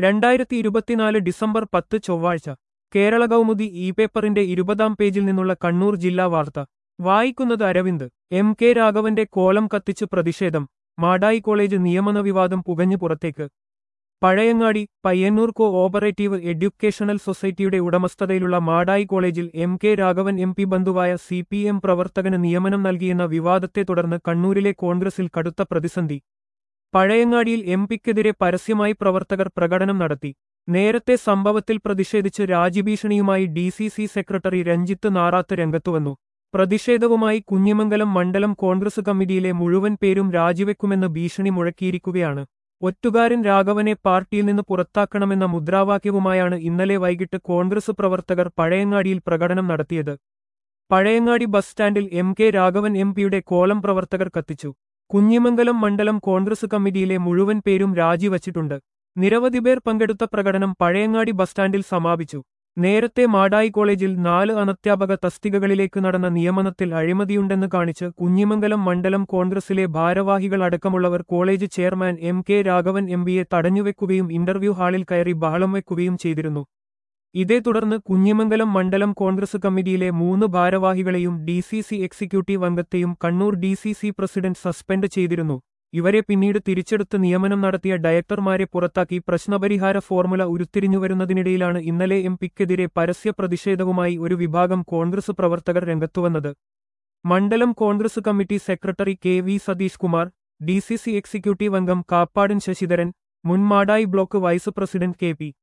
രണ്ടായിരത്തി ഇരുപത്തിനാല് ഡിസംബർ പത്ത് ചൊവ്വാഴ്ച കേരള കൗമുദി ഇ പേപ്പറിന്റെ ഇരുപതാം പേജിൽ നിന്നുള്ള കണ്ണൂർ ജില്ലാ വാർത്ത വായിക്കുന്നത് അരവിന്ദ് എം കെ രാഘവന്റെ കോലം കത്തിച്ച് പ്രതിഷേധം മാടായി കോളേജ് നിയമന വിവാദം പുകഞ്ഞു പുറത്തേക്ക് Pazhayangadi Payyannur cooperative educational സൊസൈറ്റിയുടെ ഉടമസ്ഥതയിലുള്ള Madayi college M K Raghavan M P ബന്ധുവായ സി പി എം പ്രവർത്തകന് നിയമനം നൽകിയെന്ന വിവാദത്തെ തുടർന്ന് കണ്ണൂരിലെ കോൺഗ്രസിൽ കടുത്ത പ്രതിസന്ധി പഴയങ്ങാടിയിൽ എം പിക്കെതിരെ പരസ്യമായി പ്രവർത്തകർ പ്രകടനം നടത്തി നേരത്തെ സംഭവത്തിൽ പ്രതിഷേധിച്ച് രാജ്യഭീഷണിയുമായി D C C secretary Ranjith Narath രംഗത്തുവന്നു പ്രതിഷേധവുമായി കുഞ്ഞിമംഗലം മണ്ഡലം കോൺഗ്രസ് കമ്മിറ്റിയിലെ മുഴുവൻ പേരും രാജിവെക്കുമെന്ന് ഭീഷണി മുഴക്കിയിരിക്കുകയാണ് ഒറ്റുകാരൻ രാഘവനെ പാർട്ടിയിൽ നിന്ന് പുറത്താക്കണമെന്ന മുദ്രാവാക്യവുമായാണ് ഇന്നലെ വൈകിട്ട് കോൺഗ്രസ് പ്രവർത്തകർ പഴയങ്ങാടിയിൽ പ്രകടനം നടത്തിയത് പഴയങ്ങാടി ബസ് സ്റ്റാൻഡിൽ എം കെ രാഘവൻ എം പിയുടെ കോലം പ്രവർത്തകർ കത്തിച്ചു കുഞ്ഞിമംഗലം മണ്ഡലം കോൺഗ്രസ് കമ്മിറ്റിയിലെ മുഴുവൻ പേരും രാജിവച്ചിട്ടുണ്ട് നിരവധി പേർ പങ്കെടുത്ത പ്രകടനം പഴയങ്ങാടി ബസ് സ്റ്റാൻഡിൽ സമാപിച്ചു നേരത്തെ മാടായി കോളേജിൽ നാല് അനധ്യാപക തസ്തികകളിലേക്ക് നടന്ന നിയമനത്തിൽ അഴിമതിയുണ്ടെന്ന് കാണിച്ച് കുഞ്ഞിമംഗലം മണ്ഡലം കോൺഗ്രസിലെ ഭാരവാഹികൾ അടക്കമുള്ളവർ college chairman M K Raghavan M പിയെ തടഞ്ഞുവെക്കുകയും ഇന്റർവ്യൂ ഹാളിൽ കയറി ബഹളം വെക്കുകയും ചെയ്തിരുന്നു ഇതേ തുടർന്ന് കുഞ്ഞിമംഗലം മണ്ഡലം കോൺഗ്രസ് കമ്മിറ്റിയിലെ മൂന്ന് ഭാരവാഹികളെയും ഡി സി സി എക്സിക്യൂട്ടീവ് അംഗത്തെയും Kannur D C C president suspend ചെയ്തിരുന്നു ഇവരെ പിന്നീട് തിരിച്ചെടുത്ത് നിയമനം നടത്തിയ ഡയറക്ടർമാരെ പുറത്താക്കി പ്രശ്നപരിഹാര ഫോർമുല ഉരുത്തിരിഞ്ഞുവരുന്നതിനിടയിലാണ് ഇന്നലെ എം പിക്കെതിരെ പരസ്യ പ്രതിഷേധവുമായി ഒരു വിഭാഗം കോൺഗ്രസ് പ്രവർത്തകർ രംഗത്തുവന്നത് മണ്ഡലം Congress committee secretary K V Satheesh Kumar D C C executive അംഗം കാപ്പാടൻ ശശിധരൻ മുൻ Madayi block vice president K P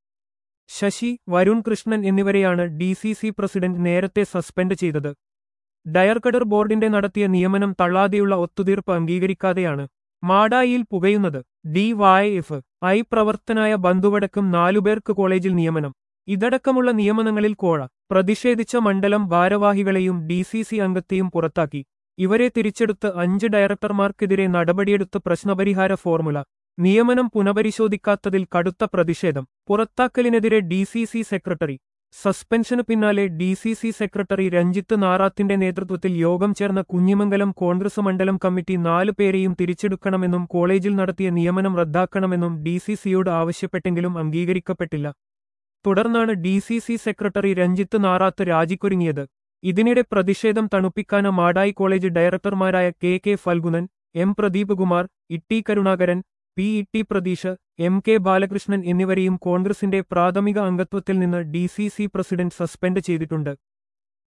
Sasi Varun Krishnan എന്നിവരെയാണ് ഡി സി സി പ്രസിഡന്റ് നേരത്തെ സസ്പെൻഡ് ചെയ്തത് ഡയർകഡർ ബോർഡിന്റെ നടത്തിയ നിയമനം തള്ളാതെയുള്ള ഒത്തുതീർപ്പ് അംഗീകരിക്കാതെയാണ് മാടായിയിൽ പുകയുന്നത് ഡി വൈ എഫ് ഐ പ്രവർത്തനായ ബന്ധുവടക്കം നാലുപേർക്ക് കോളേജിൽ നിയമനം ഇതടക്കമുള്ള നിയമനങ്ങളിൽ കോഴ പ്രതിഷേധിച്ച മണ്ഡലം ഭാരവാഹികളെയും ഡി സി സി അംഗത്തെയും പുറത്താക്കി ഇവരെ തിരിച്ചെടുത്ത് അഞ്ച് ഡയറക്ടർമാർക്കെതിരെ നടപടിയെടുത്ത് പ്രശ്നപരിഹാര ഫോർമുല നിയമനം പുനഃപരിശോധിക്കാത്തതിൽ കടുത്ത പ്രതിഷേധം പുറത്താക്കലിനെതിരെ ഡി സി സി സെക്രട്ടറി സസ്പെൻഷന് പിന്നാലെ D C C secretary Ranjith നാറാത്തിന്റെ നേതൃത്വത്തിൽ യോഗം ചേർന്ന കുഞ്ഞിമംഗലം കോൺഗ്രസ് മണ്ഡലം കമ്മിറ്റി നാലു പേരെയും തിരിച്ചെടുക്കണമെന്നും കോളേജിൽ നടത്തിയ നിയമനം റദ്ദാക്കണമെന്നും ഡി സി സിയോട് ആവശ്യപ്പെട്ടെങ്കിലും അംഗീകരിക്കപ്പെട്ടില്ല തുടർന്നാണ് D C C secretary Ranjith Narath രാജിക്കൊരുങ്ങിയത് ഇതിനിടെ പ്രതിഷേധം തണുപ്പിക്കാന് മാടായി കോളേജ് ഡയറക്ടർമാരായ K K Phalgunan M Pradeep Kumar Itty Karunakaran P Itty Pratheesh M K Balakrishnan എന്നിവരെയും കോൺഗ്രസിന്റെ പ്രാഥമിക അംഗത്വത്തിൽ നിന്ന് D C C president suspend ചെയ്തിട്ടുണ്ട്